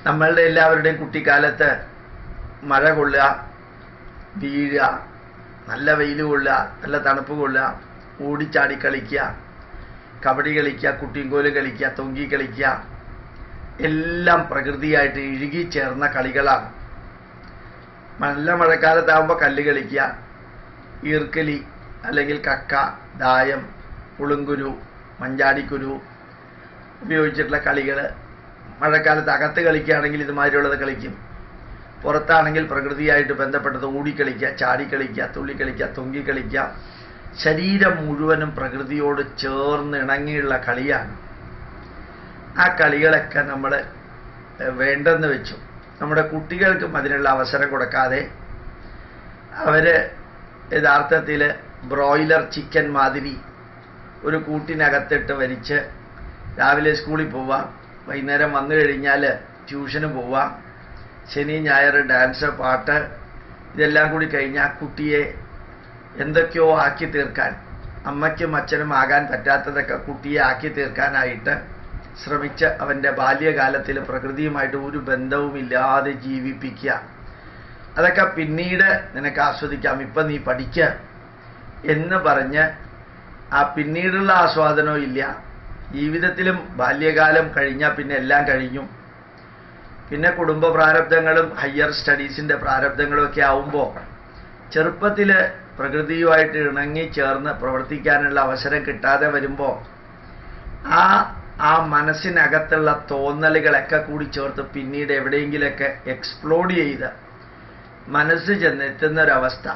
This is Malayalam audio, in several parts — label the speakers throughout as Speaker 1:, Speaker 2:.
Speaker 1: നമ്മളുടെ എല്ലാവരുടെയും കുട്ടിക്കാലത്ത് മഴ കൊള്ളുക വീഴുക നല്ല വെയിൽ കൊള്ളുക നല്ല തണുപ്പ് കൊള്ളുക ഓടിച്ചാടി കളിക്കുക കബഡി കളിക്കുക കുട്ടിങ്കോല് കളിക്കുക തൊങ്കി കളിക്കുക എല്ലാം പ്രകൃതിയായിട്ട് ഇഴുകി ചേർന്ന കളികളാണ് നല്ല മഴക്കാലത്താകുമ്പോൾ കല്ല് കളിക്കുക ഈർക്കലി അല്ലെങ്കിൽ കക്ക ദായം പുളുങ്കുരു മഞ്ചാടിക്കുരു ഉപയോഗിച്ചിട്ടുള്ള കളികൾ മഴക്കാലത്ത് അകത്ത് കളിക്കുകയാണെങ്കിൽ ഇതുമാതിരിയുള്ളത് കളിക്കും പുറത്താണെങ്കിൽ പ്രകൃതിയായിട്ട് ബന്ധപ്പെട്ടത് ഓടിക്കളിക്കുക ചാടിക്കളിക്കുക തുള്ളിക്കളിക്കുക തൊങ്കിക്കളിക്കുക ശരീരം മുഴുവനും പ്രകൃതിയോട് ചേർന്ന് ഇണങ്ങിയുള്ള കളിയാണ് ആ കളികളൊക്കെ നമ്മൾ വേണ്ടെന്ന് വെച്ചു നമ്മുടെ കുട്ടികൾക്കും അതിനുള്ള അവസരം കൊടുക്കാതെ അവര് യഥാർത്ഥത്തിൽ ബ്രോയിലർ ചിക്കൻ മാതിരി ഒരു കൂട്ടിനകത്തിട്ട് വലിച്ച് രാവിലെ സ്കൂളിൽ പോവാം വൈകുന്നേരം വന്നു കഴിഞ്ഞാൽ ട്യൂഷന് പോവാം ശനി ഞായർ ഡാൻസ് പാട്ട് ഇതെല്ലാം കൂടി കഴിഞ്ഞാൽ കുട്ടിയെ എന്തൊക്കെയോ ആക്കി തീർക്കാൻ അമ്മയ്ക്കും അച്ഛനും ആകാൻ പറ്റാത്തതൊക്കെ കുട്ടിയെ ആക്കി തീർക്കാനായിട്ട് ശ്രമിച്ച് അവൻ്റെ ബാല്യകാലത്തിൽ പ്രകൃതിയുമായിട്ട് ഒരു ബന്ധവുമില്ലാതെ ജീവിപ്പിക്കുക അതൊക്കെ പിന്നീട് നിനക്ക് ആസ്വദിക്കാം ഇപ്പം നീ പഠിക്ക എന്ന് പറഞ്ഞ് ആ പിന്നീടുള്ള ആസ്വാദനവും ഇല്ല ജീവിതത്തിലും ബാല്യകാലം കഴിഞ്ഞാൽ പിന്നെ എല്ലാം കഴിഞ്ഞു പിന്നെ കുടുംബ പ്രാരബ്ധങ്ങളും ഹയർ സ്റ്റഡീസിൻ്റെ പ്രാരബ്ധങ്ങളും ഒക്കെ ആവുമ്പോൾ ചെറുപ്പത്തിൽ പ്രകൃതിയുമായിട്ട് ഇണങ്ങി ചേർന്ന് പ്രവർത്തിക്കാനുള്ള അവസരം കിട്ടാതെ വരുമ്പോൾ ആ ആ മനസ്സിനകത്തുള്ള തോന്നലുകളൊക്കെ കൂടി ചേർത്ത് പിന്നീട് എവിടെയെങ്കിലൊക്കെ എക്സ്പ്ലോഡ് ചെയ്ത് മനസ്സ് ചെന്നെത്തുന്ന ഒരവസ്ഥ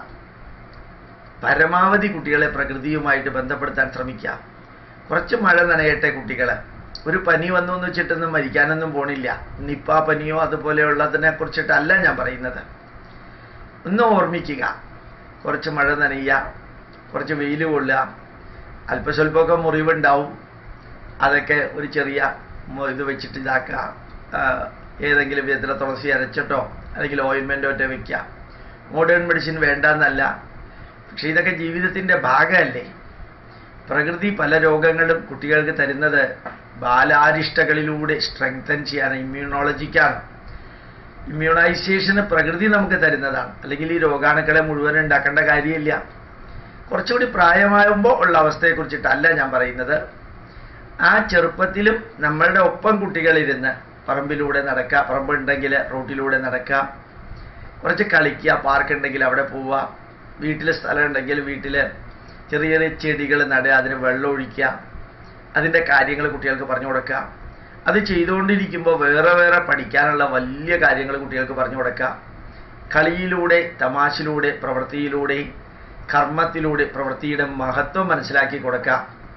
Speaker 1: പരമാവധി കുട്ടികളെ പ്രകൃതിയുമായിട്ട് ബന്ധപ്പെടുത്താൻ ശ്രമിക്കുക കുറച്ച് മഴ നനയട്ടെ കുട്ടികൾ ഒരു പനി വന്നു എന്ന് വെച്ചിട്ടൊന്നും മരിക്കാനൊന്നും പോണില്ല നിപ്പ പനിയോ അതുപോലെയുള്ളതിനെ കുറിച്ചിട്ടല്ല ഞാൻ പറയുന്നത് ഒന്ന് ഓർമ്മിക്കുക കുറച്ച് മഴ നനയുക കുറച്ച് വെയിൽ കൊള്ളുക അല്പസ്വല്പമൊക്കെ മുറിവുണ്ടാവും അതൊക്കെ ഒരു ചെറിയ മു- ഇത് വെച്ചിട്ട് ഇതാക്കുക ആ, ഏതെങ്കിലും വിധത്തിലെ തുളസി അരച്ചിട്ടോ അല്ലെങ്കിൽ ഓയിൻമെൻറ്റോ ഒറ്റ വെക്കുക മോഡേൺ മെഡിസിൻ വേണ്ടെന്നല്ല പക്ഷെ ഇതൊക്കെ ജീവിതത്തിൻ്റെ ഭാഗമല്ലേ പ്രകൃതി പല രോഗങ്ങളും കുട്ടികൾക്ക് തരുന്നത് ബാലാരിഷ്ടകളിലൂടെ സ്ട്രെങ്തൻ ചെയ്യാൻ ഇമ്മ്യൂണോളജിക്കാണ് ഇമ്മ്യൂണൈസേഷന് പ്രകൃതി നമുക്ക് തരുന്നതാണ് അല്ലെങ്കിൽ ഈ രോഗാണുക്കളെ മുഴുവൻ ഉണ്ടാക്കേണ്ട കാര്യമില്ല കുറച്ചുകൂടി പ്രായമാകുമ്പോൾ ഉള്ള അവസ്ഥയെക്കുറിച്ചിട്ടല്ല ഞാൻ പറയുന്നത് ആ ചെറുപ്പത്തിലും നമ്മളുടെ ഒപ്പം കുട്ടികളിരുന്ന് പറമ്പിലൂടെ നടക്കുക പറമ്പുണ്ടെങ്കിൽ റോട്ടിലൂടെ നടക്കുക കുറച്ച് കളിക്കുക പാർക്ക് ഉണ്ടെങ്കിൽ അവിടെ പോവുക വീട്ടിൽ സ്ഥലം ഉണ്ടെങ്കിൽ വീട്ടിൽ ചെറിയ ചെറിയ ചെടികൾ നടുക അതിന് വെള്ളം ഒഴിക്കുക അതിൻ്റെ കാര്യങ്ങൾ കുട്ടികൾക്ക് പറഞ്ഞു കൊടുക്കുക അത് ചെയ്തുകൊണ്ടിരിക്കുമ്പോൾ വേറെ വേറെ പഠിക്കാനുള്ള വലിയ കാര്യങ്ങൾ കുട്ടികൾക്ക് പറഞ്ഞു കൊടുക്കുക കളിയിലൂടെ തമാശയിലൂടെ പ്രവൃത്തിയിലൂടെ കർമ്മത്തിലൂടെ പ്രവൃത്തിയുടെ മഹത്വം മനസ്സിലാക്കി കൊടുക്കുക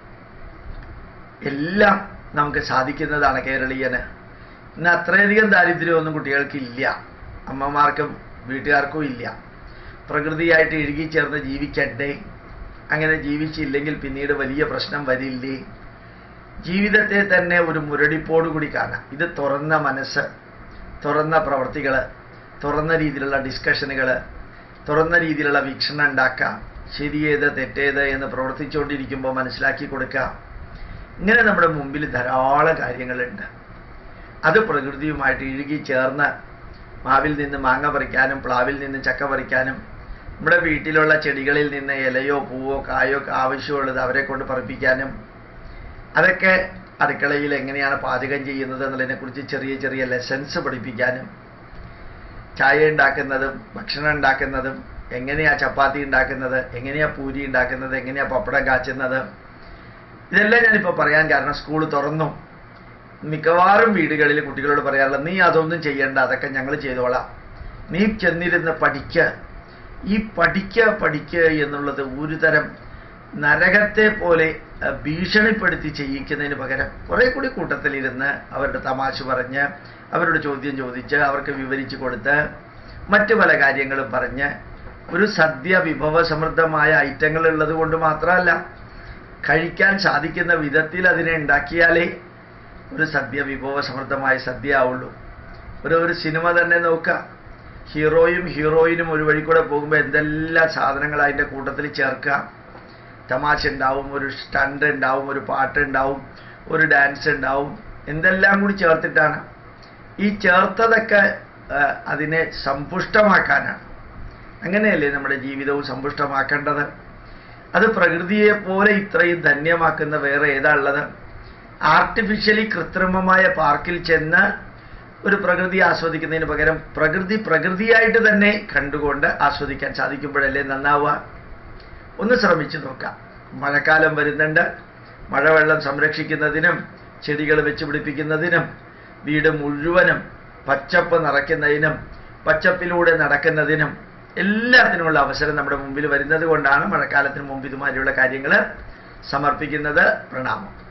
Speaker 1: എല്ലാം നമുക്ക് സാധിക്കുന്നതാണ് കേരളീയന് ഇന്ന് അത്രയധികം ദാരിദ്ര്യമൊന്നും കുട്ടികൾക്കില്ല അമ്മമാർക്കും വീട്ടുകാർക്കും ഇല്ല പ്രകൃതിയായിട്ട് ഇഴുകിച്ചേർന്ന് ജീവിക്കട്ടെ അങ്ങനെ ജീവിച്ചില്ലെങ്കിൽ പിന്നീട് വലിയ പ്രശ്നം വരില്ലേ ജീവിതത്തെ തന്നെ ഒരു മുരടിപ്പോടു കൂടി കാണാം ഇത് തുറന്ന മനസ്സ് തുറന്ന പ്രവർത്തികൾ തുറന്ന രീതിയിലുള്ള ഡിസ്കഷനുകൾ തുറന്ന രീതിയിലുള്ള വീക്ഷണം ഉണ്ടാക്കുക ശരിയേത് തെറ്റേത് എന്ന് പ്രവർത്തിച്ചുകൊണ്ടിരിക്കുമ്പോൾ മനസ്സിലാക്കി കൊടുക്കുക ഇങ്ങനെ നമ്മുടെ മുമ്പിൽ ധാരാളം കാര്യങ്ങളുണ്ട് അത് പ്രകൃതിയുമായിട്ട് ഇഴുകി ചേർന്ന് മാവിൽ നിന്ന് മാങ്ങ പറിക്കാനും പ്ലാവിൽ നിന്ന് ചക്ക പറിക്കാനും നമ്മുടെ വീട്ടിലുള്ള ചെടികളിൽ നിന്ന് ഇലയോ പൂവോ കായോ ഒക്കെ ആവശ്യമുള്ളത് അവരെ കൊണ്ട് പറിപ്പിക്കാനും അതൊക്കെ അടുക്കളയിൽ എങ്ങനെയാണ് പാചകം ചെയ്യുന്നത് എന്നുള്ളതിനെക്കുറിച്ച് ചെറിയ ചെറിയ ലെസൺസ് പഠിപ്പിക്കാനും ചായ ഉണ്ടാക്കുന്നതും ഭക്ഷണം ഉണ്ടാക്കുന്നതും എങ്ങനെയാ ചപ്പാത്തി ഉണ്ടാക്കുന്നത് എങ്ങനെയാ പൂരി ഉണ്ടാക്കുന്നത് എങ്ങനെയാ പപ്പടം കാച്ചുന്നത് ഇതെല്ലാം ഞാനിപ്പോൾ പറയാൻ കാരണം സ്കൂൾ തുറന്നു മിക്കവാറും വീടുകളിൽ കുട്ടികളോട് പറയാറുള്ളത് നീ അതൊന്നും ചെയ്യണ്ട അതൊക്കെ ഞങ്ങൾ ചെയ്തോളാം നീ ചെന്നിരുന്ന് പഠിക്ക ഈ പഠിക്ക പഠിക്ക എന്നുള്ളത് ഒരു തരം നരകത്തെ പോലെ അഹ്, ഭീഷണിപ്പെടുത്തി ചെയ്യിക്കുന്നതിന് പകരം കുറെ കൂടി കൂട്ടത്തിലിരുന്ന് അവരുടെ തമാശ പറഞ്ഞ് അവരോട് ചോദ്യം ചോദിച്ച് അവർക്ക് വിവരിച്ചു കൊടുത്ത് മറ്റു പല കാര്യങ്ങളും പറഞ്ഞ് ഒരു സദ്യ വിഭവ സമൃദ്ധമായ ഐറ്റങ്ങൾ ഉള്ളത് കൊണ്ട് മാത്രമല്ല കഴിക്കാൻ സാധിക്കുന്ന വിധത്തിൽ അതിനെ ഉണ്ടാക്കിയാലേ ഒരു സദ്യ വിഭവ സമൃദ്ധമായ സദ്യ ആവുള്ളൂ ഒരു ഒരു സിനിമ തന്നെ നോക്കുക ഹീറോയും ഹീറോയിനും ഒരു വഴി കൂടെ പോകുമ്പോൾ എന്തെല്ലാം സാധനങ്ങൾ അതിൻ്റെ കൂട്ടത്തിൽ ചേർക്കുക തമാശ ഉണ്ടാവും ഒരു സ്റ്റണ്ട് ഉണ്ടാവും ഒരു പാട്ട് ഉണ്ടാവും ഒരു ഡാൻസ് ഉണ്ടാവും എന്തെല്ലാം കൂടി ചേർത്തിട്ടാണ് ഈ ചേർത്തതൊക്കെ ആ, അതിനെ സമ്പുഷ്ടമാക്കാനാണ് അങ്ങനെയല്ലേ നമ്മുടെ ജീവിതവും സമ്പുഷ്ടമാക്കേണ്ടത് അത് പ്രകൃതിയെ പോലെ ഇത്രയും ധന്യമാക്കുന്ന വേറെ ഏതാ ഉള്ളത് ആർട്ടിഫിഷ്യലി കൃത്രിമമായ പാർക്കിൽ ചെന്ന് ഒരു പ്രകൃതി ആസ്വദിക്കുന്നതിന് പകരം പ്രകൃതി പ്രകൃതിയായിട്ട് തന്നെ കണ്ടുകൊണ്ട് ആസ്വദിക്കാൻ സാധിക്കുമ്പോഴല്ലേ നന്നാവുക ഒന്ന് ശ്രമിച്ചു നോക്കാം മഴക്കാലം വരുന്നുണ്ട് മഴവെള്ളം സംരക്ഷിക്കുന്നതിനും ചെടികൾ വെച്ച് പിടിപ്പിക്കുന്നതിനും വീട് മുഴുവനും പച്ചപ്പ് നിറയ്ക്കുന്നതിനും പച്ചപ്പിലൂടെ നടക്കുന്നതിനും എല്ലാത്തിനുമുള്ള അവസരം നമ്മുടെ മുമ്പിൽ വരുന്നത് കൊണ്ടാണ് മഴക്കാലത്തിന് മുമ്പ് ഇതുമാതിരിയുള്ള കാര്യങ്ങൾ സമർപ്പിക്കുന്നത് പ്രണാമം